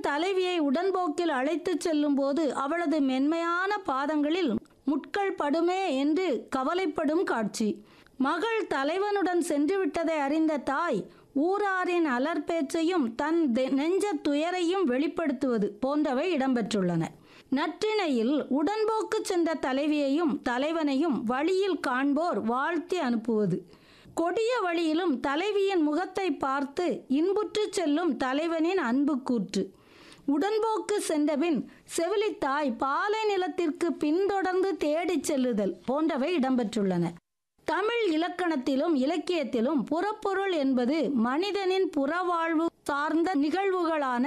தலைவியை உடன்போக்கில் அழைத்துச் செல்லும்போது அவளது மென்மையான பாதங்களில் முட்கள் படுமே என்று கவலைப்படும் காட்சி மகள் தலைவனுடன் சென்று விட்டதை அறிந்த தாய் ஊராரின் அலர்பேச்சையும் தன் தெ- நெஞ்ச துயரையும் வெளிப்படுத்துவது போன்றவை இடம்பெற்றுள்ளன நற்றிணையில் உடன்போக்கு சென்ற தலைவியையும் தலைவனையும் வழியில் காண்போர் வாழ்த்தி அனுப்புவது கொடிய வழியிலும் தலைவியின் முகத்தை பார்த்து இன்புற்று செல்லும் தலைவனின் அன்பு கூற்று உடன்போக்கு சென்றபின் செவிலித்தாய் பாலை நிலத்திற்கு பின்தொடர்ந்து தேடிச் செல்லுதல் போன்றவை இடம்பெற்றுள்ளன தமிழ் இலக்கணத்திலும் இலக்கியத்திலும் புறப்பொருள் என்பது மனிதனின் புறவாழ்வு சார்ந்த நிகழ்வுகளான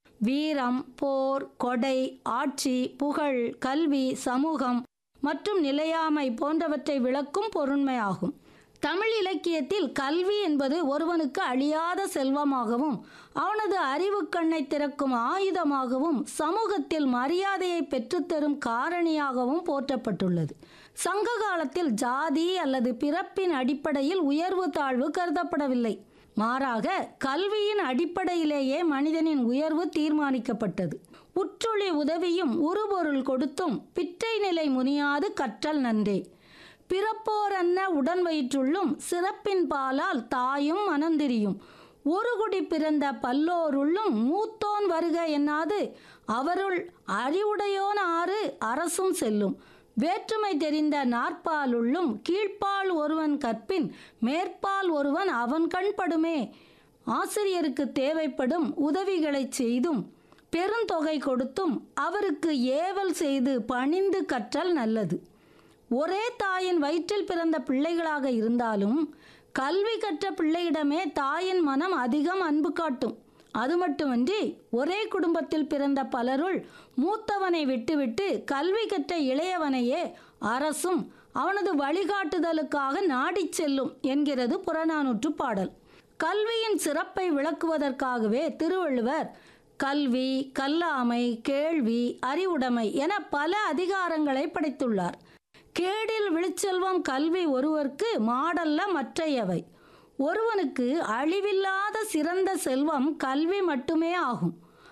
வீரம் போர் கொடை ஆட்சி புகழ் கல்வி சமூகம் மற்றும் நிலையாமை போன்றவற்றை விளக்கும் பொருண்மையாகும் தமிழ் இலக்கியத்தில் கல்வி என்பது ஒருவனுக்கு அழியாத செல்வமாகவும் அவனது அறிவு கண்ணை திறக்கும் ஆயுதமாகவும் சமூகத்தில் மரியாதையை பெற்றுத்தரும் காரணியாகவும் போற்றப்பட்டுள்ளது சங்க காலத்தில் ஜாதி அல்லது பிறப்பின் அடிப்படையில் உயர்வு தாழ்வு கருதப்படவில்லை மாறாக கல்வியின் அடிப்படையிலேயே மனிதனின் உயர்வு தீர்மானிக்கப்பட்டது உற்றொளி உதவியும் உருபொருள் கொடுத்தும் பிற்றை நிலை முனியாது கற்றல் நன்றே பிறப்போரன்ன உடன் வயிற்றுள்ளும் சிறப்பின் பாலால் தாயும் மனந்திரியும் ஒரு குடி பிறந்த பல்லோருள்ளும் மூத்தோன் வருக என்னாது அவருள் அறிவுடையோன் ஆறு அரசும் செல்லும் வேற்றுமை தெரிந்த நாற்பாலுள்ளும் கீழ்ப்பால் ஒருவன் கற்பின் மேற்பால் ஒருவன் அவன் கண் படுமே ஆசிரியருக்கு தேவைப்படும் உதவிகளைச் செய்தும் பெருந்தொகை கொடுத்தும் அவருக்கு ஏவல் செய்து பணிந்து கற்றல் நல்லது ஒரே தாயின் வயிற்றில் பிறந்த பிள்ளைகளாக இருந்தாலும் கல்வி கற்ற பிள்ளையிடமே தாயின் மனம் அதிகம் அன்பு காட்டும் அது மட்டுமன்றி ஒரே குடும்பத்தில் பிறந்த பலருள் மூத்தவனை விட்டுவிட்டு கல்வி கற்ற இளையவனையே அரசும் அவனது வழிகாட்டுதலுக்காக நாடிச் செல்லும் என்கிறது புறநானூற்று பாடல் கல்வியின் சிறப்பை விளக்குவதற்காகவே திருவள்ளுவர் கல்வி கல்லாமை கேள்வி அறிவுடைமை என பல அதிகாரங்களை படைத்துள்ளார் கேடில் விழுச்செல்வம் கல்வி ஒருவர்க்கு மாடல்ல மற்றையவை ஒருவனுக்கு அழிவில்லாத சிறந்த செல்வம் கல்வி மட்டுமே ஆகும்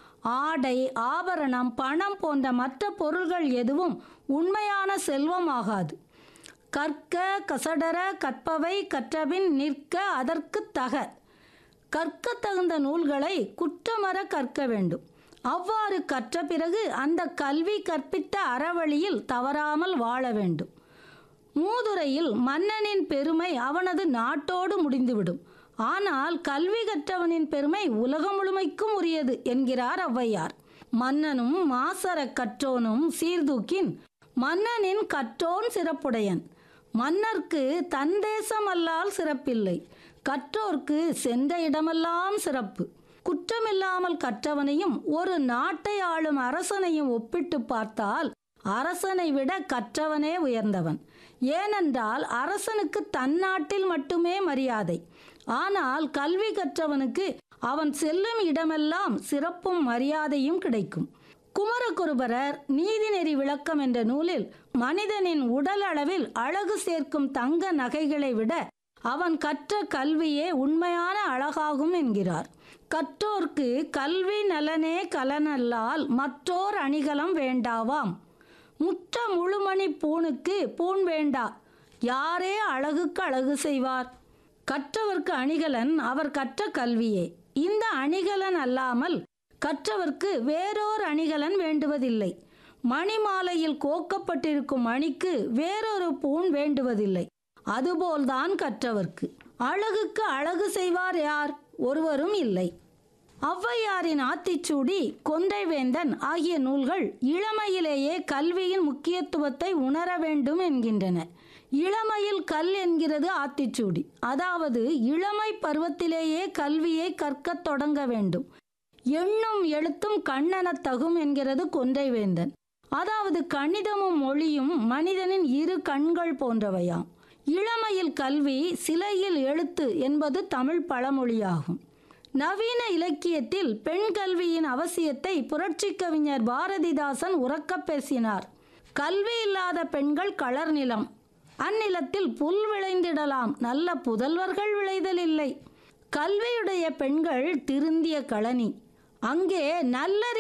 ஆடை ஆபரணம் பணம் போன்ற மற்ற பொருள்கள் எதுவும் உண்மையான செல்வம் ஆகாது கற்க கசடர கற்பவை கற்றபின் நிற்க அதற்கு தக கற்க தகுந்த நூல்களை குற்றமற கற்க வேண்டும் அவ்வாறு கற்ற பிறகு அந்த கல்வி கற்பித்த அறவழியில் தவறாமல் வாழ வேண்டும் மூதுரையில் மன்னனின் பெருமை அவனது நாட்டோடு முடிந்துவிடும் ஆனால் கல்வி கற்றவனின் பெருமை உலகம் முழுமைக்கும் உரியது என்கிறார் ஔவையார் மன்னனும் மாசர கற்றோனும் சீர்தூக்கின் மன்னனின் கற்றோன் சிறப்புடையன் மன்னர்க்கு தன் தேசம் அல்லால் சிறப்பில்லை கற்றோர்க்கு சென்ற இடமெல்லாம் சிறப்பு குற்றமில்லாமல் கற்றவனையும் ஒரு நாட்டை ஆளும் அரசனையும் ஒப்பிட்டு பார்த்தால் அரசனை விட கற்றவனே உயர்ந்தவன் ஏனென்றால் அரசனுக்கு தன் நாட்டில் மட்டுமே மரியாதை ஆனால் கல்வி கற்றவனுக்கு அவன் செல்லும் இடமெல்லாம் சிறப்பும் மரியாதையும் கிடைக்கும் குமரகுருபரர் நீதிநெறி விளக்கம் என்ற நூலில் மனிதனின் உடல் அளவில் அழகு சேர்க்கும் தங்க நகைகளை விட அவன் கற்ற கல்வியே உண்மையான அழகாகும் என்கிறார் கற்றோர்க்கு கல்வி நலனே கலனல்லால் மற்றோர் அணிகலம் வேண்டாவாம் முற்ற முழுமணி பூணுக்கு பூண் வேண்டா யாரே அழகுக்கு அழகு செய்வார் கற்றவர்க்கு அணிகலன் அவர் கற்ற கல்வியே இந்த அணிகலன் அல்லாமல் கற்றவர்க்கு வேறோர் அணிகலன் வேண்டுவதில்லை மணிமாலையில் கோக்கப்பட்டிருக்கும் மணிக்கு வேறொரு பூண் வேண்டுவதில்லை அதுபோல்தான் கற்றவர்க்கு அழகுக்கு அழகு செய்வார் யார் ஒருவரும் இல்லை ஔவையாரின் ஆத்திச்சூடி கொன்றைவேந்தன் ஆகிய நூல்கள் இளமையிலேயே கல்வியின் முக்கியத்துவத்தை உணர வேண்டும் என்கின்றன இளமையில் கல் என்கிறது ஆத்திச்சூடி அதாவது இளமை பருவத்திலேயே கல்வியை கற்கத் தொடங்க வேண்டும் எண்ணும் எழுத்தும் கண்ணெனத் தகும் என்கிறது கொன்றைவேந்தன் அதாவது கணிதமும் மொழியும் மனிதனின் இரு கண்கள் போன்றவையாம் இளமையில் கல்வி சிலையில் எழுத்து என்பது தமிழ் பழமொழியாகும் நவீன இலக்கியத்தில் பெண் கல்வியின் அவசியத்தை புரட்சி கவிஞர் பாரதிதாசன் உறக்கப் பேசினார் கல்வி இல்லாத பெண்கள் களர் நிலம் அந்நிலத்தில் புல் விளைந்திடலாம் நல்ல புதல்வர்கள் விளைதல் இல்லை கல்வியுடைய பெண்கள் திருந்திய களனி அங்கே நல்லறி